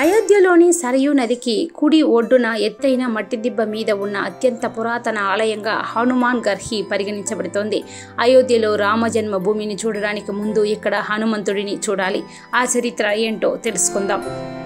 అయోధ్యలోని సరయూ నదికి కుడి ఒడ్డున ఎత్తైన మట్టి దిబ్బ మీద ఉన్న అత్యంత పురాతన ఆలయంగా హనుమాన్ గర్హి పరిగణించబడుతోంది అయోధ్యలో రామజన్మ భూమిని చూడడానికి ముందు ఇక్కడ హనుమంతుడిని చూడాలి ఆ చరిత్ర ఏంటో తెలుసుకుందాం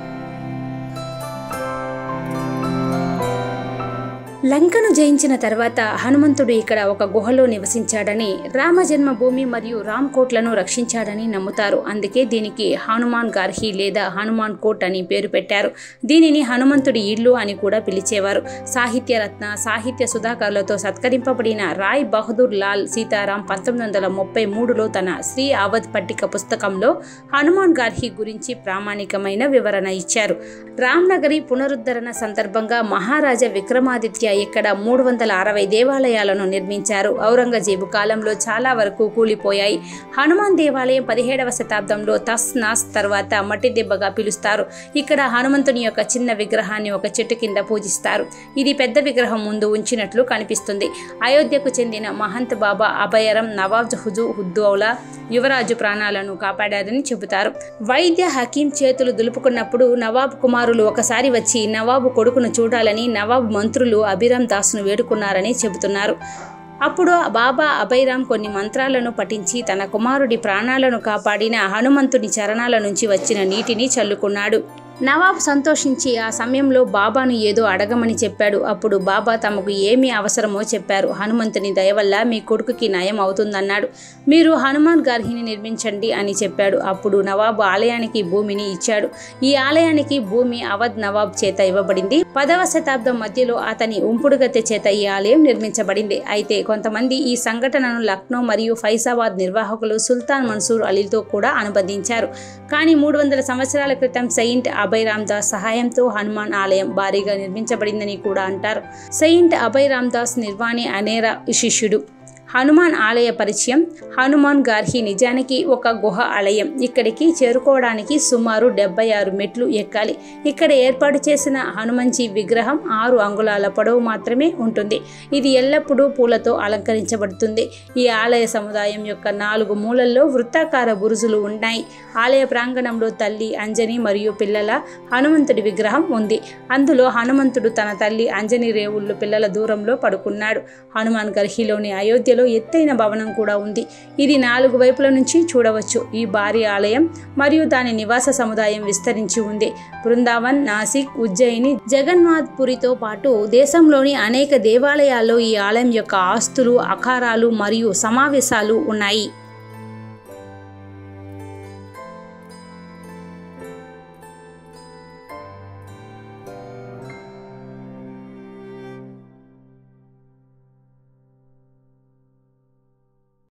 లంకను జయించిన తర్వాత హనుమంతుడు ఇక్కడ ఒక గుహలో నివసించాడని రామ జన్మభూమి మరియు రామ్ కోట్లను రక్షించాడని నమ్ముతారు అందుకే దీనికి హనుమాన్ గార్హి లేదా హనుమాన్ కోట్ అని పేరు పెట్టారు దీనిని హనుమంతుడి ఇల్లు అని కూడా పిలిచేవారు సాహిత్య రత్న సాహిత్య సుధాకర్లతో సత్కరింపబడిన రాయ్ బహదూర్ లాల్ సీతారాం పంతొమ్మిది వందల ముప్పై మూడులో తన శ్రీ అవధ్ పట్టిక పుస్తకంలో హనుమాన్ గార్హి గురించి ప్రామాణికమైన వివరణ ఇచ్చారు రామ్నగరి పునరుద్ధరణ సందర్భంగా మహారాజా విక్రమాదిత్య ఇక్కడ మూడు వందల అరవై దేవాలయాలను నిర్మించారు ఔరంగజేబు కాలంలో చాలా వరకు కూలిపోయాయి హనుమాన్ దేవాలయం పదిహేడవ శతాబ్దంలో తస్ నాస్ తర్వాత మట్టి దెబ్బగా పిలుస్తారు ఇక్కడ హనుమంతుని యొక్క చిన్న విగ్రహాన్ని ఒక చెట్టు కింద పూజిస్తారు ఇది పెద్ద విగ్రహం ముందు ఉంచినట్లు కనిపిస్తుంది అయోధ్యకు చెందిన మహంత్ బాబా అభయరం నవాబ్ హుజు హుద్దౌలా యువరాజు ప్రాణాలను కాపాడారని చెబుతారు వైద్య హకీం చేతులు దులుపుకున్నప్పుడు నవాబ్ కుమారులు ఒకసారి వచ్చి నవాబు కొడుకును చూడాలని నవాబ్ మంత్రులు అభిరామ్ దాస్ను వేడుకున్నారని చెబుతున్నారు అప్పుడు బాబా అభైరామ్ కొన్ని మంత్రాలను పఠించి తన కుమారుడి ప్రాణాలను కాపాడిన హనుమంతుని చరణాల నుంచి వచ్చిన నీటిని చల్లుకున్నాడు నవాబ్ సంతోషించి ఆ సమయంలో బాబాను ఏదో అడగమని చెప్పాడు అప్పుడు బాబా తమకు ఏమి అవసరమో చెప్పారు హనుమంతుని దయ వల్ల మీ కొడుకుకి నయం అవుతుందన్నాడు మీరు హనుమాన్ గార్హిని నిర్మించండి అని చెప్పాడు అప్పుడు నవాబు ఆలయానికి భూమిని ఇచ్చాడు ఈ ఆలయానికి భూమి అవధ్ నవాబ్ చేత ఇవ్వబడింది పదవ శతాబ్దం మధ్యలో అతని ఉంపుడుగత్తె చేత ఈ ఆలయం నిర్మించబడింది అయితే కొంతమంది ఈ సంఘటనను లక్నో మరియు ఫైజాబాద్ నిర్వాహకులు సుల్తాన్ మన్సూర్ అలీతో కూడా అనుబంధించారు కానీ మూడు వందల సంవత్సరాల క్రితం సెయింట్ అభయ్ రామ్దాస్ సహాయంతో హనుమాన్ ఆలయం భారీగా నిర్మించబడిందని కూడా అంటారు సెయింట్ అభయ్ రామ్దాస్ నిర్వాణి అనేరా శిష్యుడు హనుమాన్ ఆలయ పరిచయం హనుమాన్ గార్హి నిజానికి ఒక గుహ ఆలయం ఇక్కడికి చేరుకోవడానికి సుమారు డెబ్బై ఆరు మెట్లు ఎక్కాలి ఇక్కడ ఏర్పాటు చేసిన హనుమంజీ విగ్రహం ఆరు అంగుళాల పొడవు మాత్రమే ఉంటుంది ఇది ఎల్లప్పుడూ పూలతో అలంకరించబడుతుంది ఈ ఆలయ సముదాయం యొక్క నాలుగు మూలల్లో వృత్తాకార బురుజులు ఉన్నాయి ఆలయ ప్రాంగణంలో తల్లి అంజని మరియు పిల్లల హనుమంతుడి విగ్రహం ఉంది అందులో హనుమంతుడు తన తల్లి అంజని రేవుళ్ళు పిల్లల దూరంలో పడుకున్నాడు హనుమాన్ గర్హిలోని అయోధ్యలో ఎత్తైన భవనం కూడా ఉంది ఇది నాలుగు వైపుల నుంచి చూడవచ్చు ఈ భారీ ఆలయం మరియు దాని నివాస సముదాయం విస్తరించి ఉంది బృందావన్ నాసిక్ ఉజ్జయిని జగన్నాథ్పురితో పాటు దేశంలోని అనేక దేవాలయాల్లో ఈ ఆలయం యొక్క ఆస్తులు అఖారాలు మరియు సమావేశాలు ఉన్నాయి